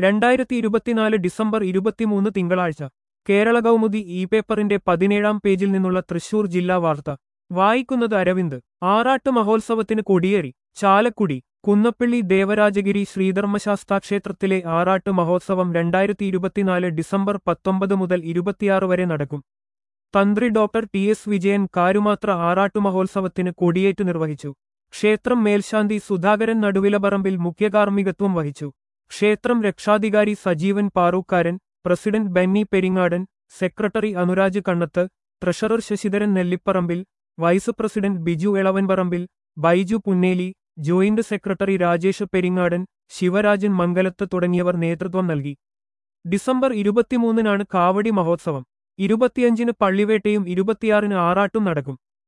രണ്ടായിരത്തി ഇരുപത്തിനാല് ഡിസംബർ ഇരുപത്തിമൂന്ന് തിങ്കളാഴ്ച കേരള കൗമുദി ഇ പേപ്പറിന്റെ പതിനേഴാം പേജിൽ നിന്നുള്ള തൃശൂർ ജില്ലാ വാർത്ത വായിക്കുന്നത് അരവിന്ദ് ആറാട്ട് മഹോത്സവത്തിന് കൊടിയേറി ചാലക്കുടി കുന്നപ്പള്ളി ദേവരാജഗിരി ശ്രീധർമ്മശാസ്താ ക്ഷേത്രത്തിലെ ആറാട്ട് മഹോത്സവം രണ്ടായിരത്തി ഇരുപത്തിനാല് ഡിസംബർ പത്തൊമ്പത് മുതൽ ഇരുപത്തിയാറ് വരെ നടക്കും തന്ത്രി doctor T S Vijayan Karumathra ആറാട്ടു മഹോത്സവത്തിന് കൊടിയേറ്റ് നിർവഹിച്ചു ക്ഷേത്രം മേൽശാന്തി സുധാകരൻ നടുവിലപറമ്പിൽ മുഖ്യകാർമ്മികത്വം വഹിച്ചു ക്ഷേത്രം രക്ഷാധികാരി Sajeevan Parookkaran president Benny Peringadan secretary Anuraj Kannath treasurer Sasidharan Nellipparambil vice president Biju Elavanparambil Baiju Punneli joint secretary Rajesh Peringadan Sivarajan Mangalath തുടങ്ങിയവർ നേതൃത്വം നൽകി ഡിസംബർ ഇരുപത്തിമൂന്നിനാണ് കാവടി മഹോത്സവം ഇരുപത്തിയഞ്ചിന് പള്ളിവേട്ടയും ഇരുപത്തിയാറിന് ആറാട്ടും നടക്കും